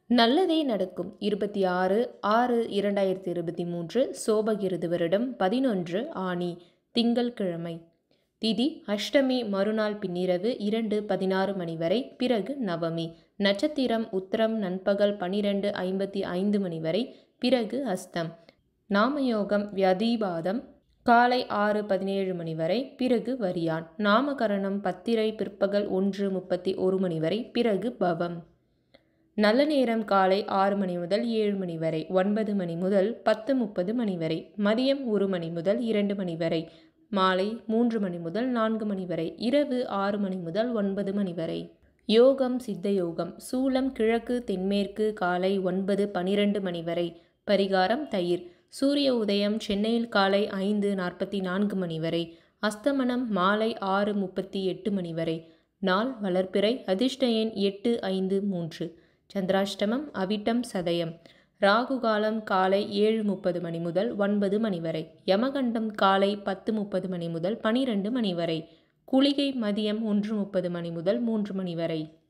நல்லதே நடக்கும் இருபத்தி ஆறு ஆறு இரண்டாயிரத்தி இருபத்தி மூன்று சோபகிருது வருடம் பதினொன்று ஆனி திங்கள்கிழமை திதி அஷ்டமி மறுநாள் பின்னிரவு இரண்டு பதினாறு மணி வரை பிறகு நவமி நட்சத்திரம் உத்திரம் நண்பகல் பனிரெண்டு ஐம்பத்தி ஐந்து மணி வரை பிறகு அஸ்தம் நாமயோகம் வியதீபாதம் காலை ஆறு பதினேழு மணி வரை பிறகு வரியான் நாமகரணம் பத்திரை பிற்பகல் ஒன்று முப்பத்தி ஒரு மணி வரை பிறகு பவம் நல்ல நேரம் காலை ஆறு மணி முதல் ஏழு மணி வரை ஒன்பது மணி முதல் பத்து முப்பது மணி வரை மதியம் ஒரு மணி முதல் இரண்டு மணி வரை மாலை மூன்று மணி முதல் நான்கு மணி வரை இரவு ஆறு மணி முதல் ஒன்பது மணி வரை யோகம் சித்த யோகம் சூலம் கிழக்கு தென்மேற்கு காலை ஒன்பது பனிரெண்டு மணி வரை பரிகாரம் தயிர் சூரிய உதயம் சென்னையில் காலை ஐந்து நாற்பத்தி நான்கு மணி வரை அஸ்தமனம் மாலை ஆறு முப்பத்தி எட்டு மணி வரை நாள் வளர்ப்பிறை அதிர்ஷ்ட எண் எட்டு ஐந்து மூன்று சந்திராஷ்டமம் அவிட்டம் சதயம் ராகு காலம் காலை ஏழு முப்பது மணி முதல் ஒன்பது மணி வரை யமகண்டம் காலை பத்து முப்பது மணி முதல் பனிரெண்டு மணி வரை குளிகை மதியம் ஒன்று முப்பது மணி முதல் மூன்று மணி வரை